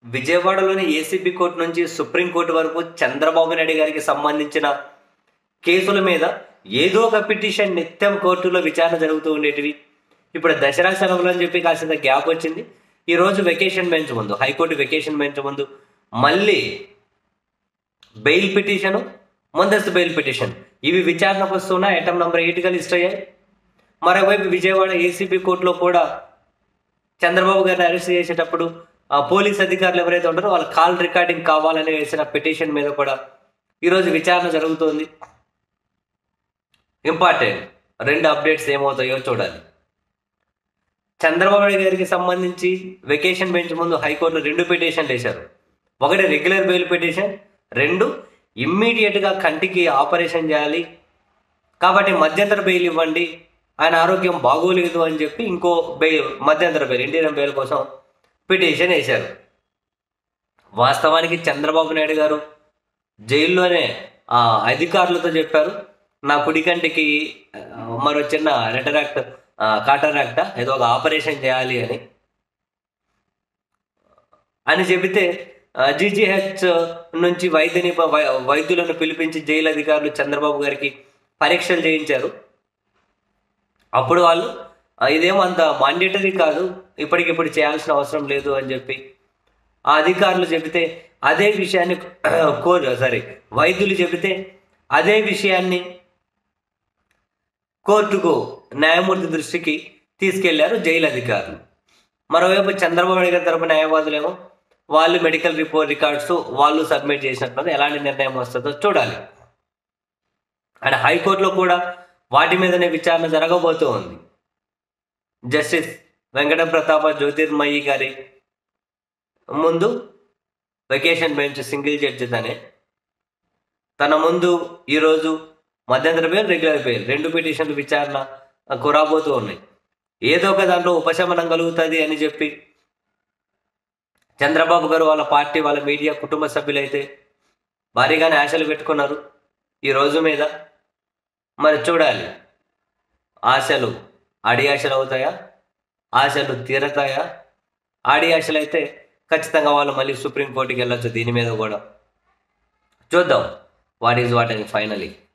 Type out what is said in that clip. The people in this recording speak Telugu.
విజయవాడలోని ఏసీబీ కోర్టు నుంచి సుప్రీంకోర్టు వరకు చంద్రబాబు నాయుడు గారికి సంబంధించిన కేసుల మీద ఏదో ఒక పిటిషన్ నిత్యం కోర్టులో విచారణ జరుగుతూ ఉండేటివి ఇప్పుడు దసరా సెలవులు అని చెప్పి కాసింత గ్యాప్ వచ్చింది ఈ రోజు వెకేషన్ బెంచ్ ముందు హైకోర్టు వెకేషన్ బెంచ్ ముందు మళ్ళీ బెయిల్ పిటిషన్ ముందస్తు బెయిల్ పిటిషన్ ఇవి విచారణకు వస్తున్న ఐటమ్ నంబర్ ఎయిట్గా లిస్ట్ అయ్యాయి మరోవైపు విజయవాడ ఏసీబీ కోర్టులో కూడా చంద్రబాబు గారిని అరెస్ట్ చేసేటప్పుడు ఆ పోలీస్ అధికారులు ఎవరైతే ఉంటారో వాళ్ళ కాల్ రికార్డింగ్ కావాలని వేసిన పిటిషన్ మీద కూడా ఈరోజు విచారణ జరుగుతోంది ఇంపార్టెంట్ రెండు అప్డేట్స్ ఏమవుతాయో చూడాలి చంద్రబాబు నాయుడు గారికి సంబంధించి వెకేషన్ బెంచ్ ముందు హైకోర్టులో రెండు పిటిషన్లు వేశారు ఒకటి రెగ్యులర్ బెయిల్ పిటిషన్ రెండు ఇమ్మీడియట్గా కంటికి ఆపరేషన్ చేయాలి కాబట్టి మధ్యంతర బెయిల్ ఇవ్వండి ఆయన ఆరోగ్యం బాగోలేదు అని చెప్పి ఇంకో బెయిల్ మధ్యంతర బెయిల్ ఇండియన్ బెయిల్ కోసం పిటిషన్ వేశారు వాస్తవానికి చంద్రబాబు నాయుడు గారు జైల్లోనే ఆ అధికారులతో చెప్పారు నా కుడి కంటికి ఆ, మరో చిన్న రెటరాక్ట్ కాటరాక్ట ఏదో ఒక ఆపరేషన్ చేయాలి అని అని చెబితే జీజీహెచ్ నుంచి వైద్యుని వై- వైద్యులను పిలిపించి జైలు అధికారులు చంద్రబాబు గారికి పరీక్షలు చేయించారు అప్పుడు వాళ్ళు "ఆ, ఇదేం అంత మాండేటరీ కాదు ఇప్పటికిప్పుడు చేయాల్సిన అవసరం లేదు అని చెప్పి ఆ అధికారులు చెబితే అదే విషయాన్ని కోరు సారీ వైద్యులు చెబితే అదే విషయాన్ని కోర్టుకు న్యాయమూర్తి దృష్టికి తీసుకెళ్లారు జైలు అధికారులు మరోవైపు చంద్రబాబు నాయుడు గారి తరపు న్యాయవాదులేమో వాళ్ళు మెడికల్ రిపోర్ట్ రికార్డ్స్ వాళ్ళు సబ్మిట్ చేసినట్టు ఎలాంటి నిర్ణయం వస్తుందో చూడాలి అండ్ హైకోర్టులో కూడా వాటి మీదనే విచారణ జరగబోతూ ఉంది జస్టిస్ వెంకట ప్రతాప జ్యోతిర్మయి గారి ముందు వెకేషన్ బెంచ్ సింగిల్ జడ్జి తనే తన ముందు ఈరోజు మధ్యంతర బెయిల్ రెగ్యులర్ బెయిల్ రెండు పిటిషన్లు విచారణ కురాబోతూ ఉన్నాయి ఏదో ఒక దాంట్లో ఉపశమనం కలుగుతుంది అని చెప్పి చంద్రబాబు గారు వాళ్ళ పార్టీ వాళ్ళ మీడియా కుటుంబ సభ్యులైతే భారీగానే ఆశలు పెట్టుకున్నారు ఈ రోజు మీద మరి చూడాలి ఆశలు ఆడి ఆశలు అవుతాయా ఆశలు తీరతాయా ఆడి ఆశలు అయితే ఖచ్చితంగా వాళ్ళు మళ్ళీ సుప్రీంకోర్టుకి వెళ్ళొచ్చు దీని మీద కూడా చూద్దాం వాట్ ఈజ్ వాట్ అని ఫైనలీ